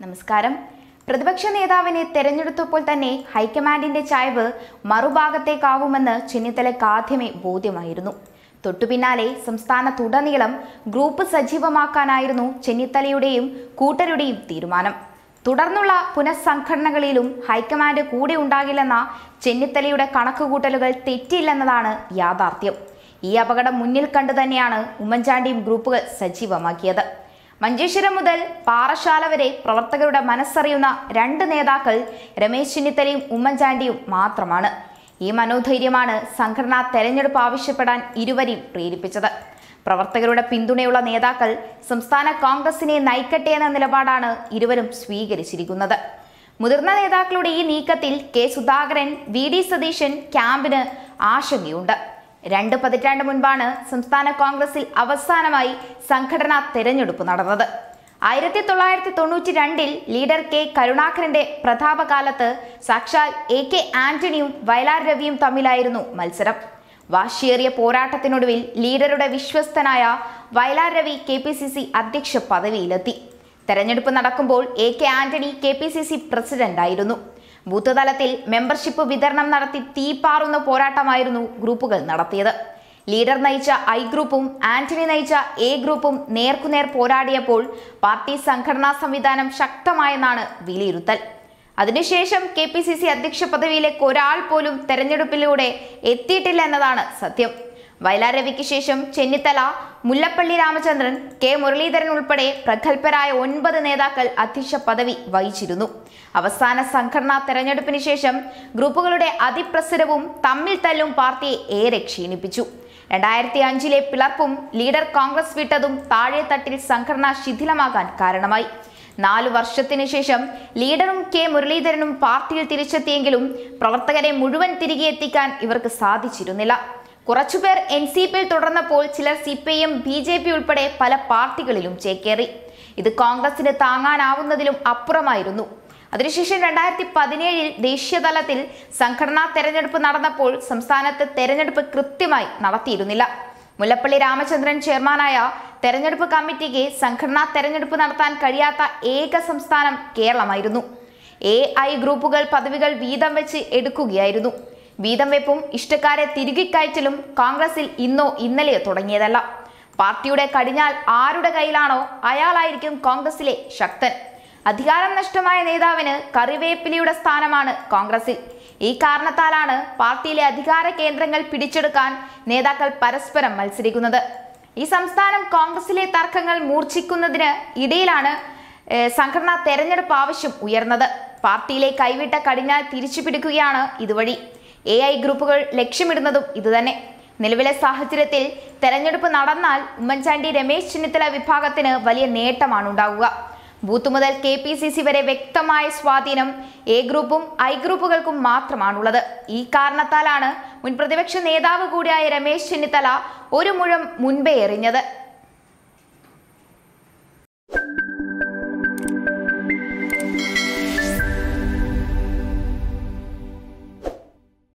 നമസ്കാരം പ്രതിപക്ഷ നേതാവിനെ തെരഞ്ഞെടുത്തപ്പോൾ തന്നെ ഹൈക്കമാൻഡിന്റെ ചായ്വ് മറുഭാഗത്തേക്കാവുമെന്ന് ചെന്നിത്തലയ്ക്ക് ആദ്യമേ ബോധ്യമായിരുന്നു തൊട്ടുപിന്നാലെ സംസ്ഥാനത്തുടനീളം ഗ്രൂപ്പ് സജീവമാക്കാനായിരുന്നു ചെന്നിത്തലയുടെയും കൂട്ടരുടെയും തീരുമാനം തുടർന്നുള്ള പുനഃസംഘടനകളിലും ഹൈക്കമാൻഡ് കൂടെ ഉണ്ടാകില്ലെന്ന ചെന്നിത്തലയുടെ കണക്കുകൂട്ടലുകൾ തെറ്റില്ലെന്നതാണ് യാഥാർത്ഥ്യം ഈ അപകടം മുന്നിൽ കണ്ടു തന്നെയാണ് ഉമ്മൻചാണ്ടിയും ഗ്രൂപ്പുകൾ സജീവമാക്കിയത് മഞ്ചേശ്വരം മുതൽ പാറശാല വരെ പ്രവർത്തകരുടെ മനസ്സറിയുന്ന രണ്ട് നേതാക്കൾ രമേശ് ചെന്നിത്തലയും ഉമ്മൻചാണ്ടിയും മാത്രമാണ് ഈ മനോധൈര്യമാണ് സംഘടനാ തെരഞ്ഞെടുപ്പ് ആവശ്യപ്പെടാൻ ഇരുവരെയും പ്രേരിപ്പിച്ചത് പ്രവർത്തകരുടെ പിന്തുണയുള്ള നേതാക്കൾ സംസ്ഥാന കോൺഗ്രസിനെ നയിക്കട്ടെ എന്ന നിലപാടാണ് ഇരുവരും സ്വീകരിച്ചിരിക്കുന്നത് മുതിർന്ന നേതാക്കളുടെ ഈ നീക്കത്തിൽ K Sudhakaran V D Satheesan ക്യാമ്പിന് ആശങ്കയുണ്ട് രണ്ട് പതിറ്റാണ്ട് മുൻപാണ് സംസ്ഥാന കോൺഗ്രസിൽ അവസാനമായി സംഘടനാ തെരഞ്ഞെടുപ്പ് നടന്നത് ആയിരത്തി തൊള്ളായിരത്തി തൊണ്ണൂറ്റി രണ്ടിൽ ലീഡർ കെ കരുണാകരന്റെ പ്രതാപകാലത്ത് സാക്ഷാൽ എ കെ ആന്റണിയും വയലാർ രവിയും തമ്മിലായിരുന്നു മത്സരം വാശിയേറിയ പോരാട്ടത്തിനൊടുവിൽ ലീഡറുടെ വിശ്വസ്തനായ Vayalar Ravi K P C C അധ്യക്ഷ പദവിയിലെത്തി തെരഞ്ഞെടുപ്പ് നടക്കുമ്പോൾ A K Antony K P C C പ്രസിഡന്റായിരുന്നു ബൂത്ത് തലത്തിൽ മെമ്പർഷിപ്പ് വിതരണം നടത്തി തീപ്പാറുന്ന പോരാട്ടമായിരുന്നു ഗ്രൂപ്പുകൾ നടത്തിയത് ലീഡർ നയിച്ച ഐ ഗ്രൂപ്പും ആന്റണി നയിച്ച എ ഗ്രൂപ്പും നേർക്കുനേർ പോരാടിയപ്പോൾ പാർട്ടി സംഘടനാ സംവിധാനം ശക്തമായെന്നാണ് വിലയിരുത്തൽ അതിനുശേഷം കെ പി സി സി അധ്യക്ഷ പദവിയിലേക്ക് ഒരാൾ പോലും തെരഞ്ഞെടുപ്പിലൂടെ എത്തിയിട്ടില്ല എന്നതാണ് സത്യം വയലാർ രവിക്ക് ശേഷം ചെന്നിത്തല മുല്ലപ്പള്ളി രാമചന്ദ്രൻ കെ മുരളീധരൻ ഉൾപ്പെടെ പ്രഗത്ഭരായ ഒൻപത് നേതാക്കൾ അധ്യക്ഷ പദവി വഹിച്ചിരുന്നു അവസാന സംഘടനാ തെരഞ്ഞെടുപ്പിന് ശേഷം ഗ്രൂപ്പുകളുടെ അതിപ്രസരവും തമ്മിൽ തല്ലും പാർട്ടിയെ ഏറെ ക്ഷീണിപ്പിച്ചു രണ്ടായിരത്തി അഞ്ചിലെ പിളർപ്പും ലീഡർ കോൺഗ്രസ് വിട്ടതും താഴെത്തട്ടിൽ സംഘടന ശിഥിലമാകാൻ കാരണമായി നാലു വർഷത്തിനു ശേഷം ലീഡറും കെ മുരളീധരനും പാർട്ടിയിൽ തിരിച്ചെത്തിയെങ്കിലും പ്രവർത്തകരെ മുഴുവൻ തിരികെ എത്തിക്കാൻ ഇവർക്ക് സാധിച്ചിരുന്നില്ല കുറച്ചുപേർ എൻ സി പിയിൽ തുടർന്നപ്പോൾ ചിലർ C P I M B J P ഉൾപ്പെടെ പല പാർട്ടികളിലും ചേക്കേറി ഇത് കോൺഗ്രസിന് താങ്ങാനാവുന്നതിലും അപ്പുറമായിരുന്നു അതിനുശേഷം രണ്ടായിരത്തി പതിനേഴിൽ ദേശീയ തലത്തിൽ സംഘടനാ തെരഞ്ഞെടുപ്പ് നടന്നപ്പോൾ സംസ്ഥാനത്ത് തെരഞ്ഞെടുപ്പ് കൃത്യമായി നടത്തിയിരുന്നില്ല മുല്ലപ്പള്ളി രാമചന്ദ്രൻ ചെയർമാനായ തെരഞ്ഞെടുപ്പ് കമ്മിറ്റിക്ക് സംഘടനാ തെരഞ്ഞെടുപ്പ് നടത്താൻ കഴിയാത്ത ഏക സംസ്ഥാനം കേരളമായിരുന്നു എ ഐ ഗ്രൂപ്പുകൾ പദവികൾ വീതം വെച്ച് എടുക്കുകയായിരുന്നു വീതം വെപ്പും ഇഷ്ടക്കാരെ തിരികെ കയറ്റലും കോൺഗ്രസിൽ ഇന്നോ ഇന്നലെയോ തുടങ്ങിയതല്ല പാർട്ടിയുടെ കടിഞ്ഞാൽ ആരുടെ കയ്യിലാണോ അയാളായിരിക്കും കോൺഗ്രസിലെ ശക്തൻ അധികാരം നഷ്ടമായ നേതാവിന് കറിവേപ്പിലിയുടെ സ്ഥാനമാണ് കോൺഗ്രസിൽ ഈ കാരണത്താലാണ് പാർട്ടിയിലെ അധികാര കേന്ദ്രങ്ങൾ പിടിച്ചെടുക്കാൻ നേതാക്കൾ പരസ്പരം മത്സരിക്കുന്നത് ഈ സംസ്ഥാനം കോൺഗ്രസിലെ തർക്കങ്ങൾ മൂർച്ഛിക്കുന്നതിന് ഇടയിലാണ് ഏഹ്, സംഘടനാ തെരഞ്ഞെടുപ്പ് ആവശ്യം ഉയർന്നത് പാർട്ടിയിലെ കൈവിട്ട കടിഞ്ഞാൽ തിരിച്ചു പിടിക്കുകയാണ് ഇതുവഴി എ ഐ ഗ്രൂപ്പുകൾ ലക്ഷ്യമിടുന്നതും ഇതുതന്നെ നിലവിലെ സാഹചര്യത്തിൽ തെരഞ്ഞെടുപ്പ് നടന്നാൽ ഉമ്മൻചാണ്ടി രമേശ് ചെന്നിത്തല വിഭാഗത്തിന് വലിയ നേട്ടമാണ് ഉണ്ടാകുക ബൂത്ത് മുതൽ കെ പി സി സി വരെ വ്യക്തമായ സ്വാധീനം എ ഗ്രൂപ്പും ഐ ഗ്രൂപ്പുകൾക്കും മാത്രമാണുള്ളത് ഈ കാരണത്താലാണ് മുൻ പ്രതിപക്ഷ നേതാവ് കൂടിയായ രമേശ് ചെന്നിത്തല ഒരു മുഴം മുൻപേ എറിഞ്ഞത്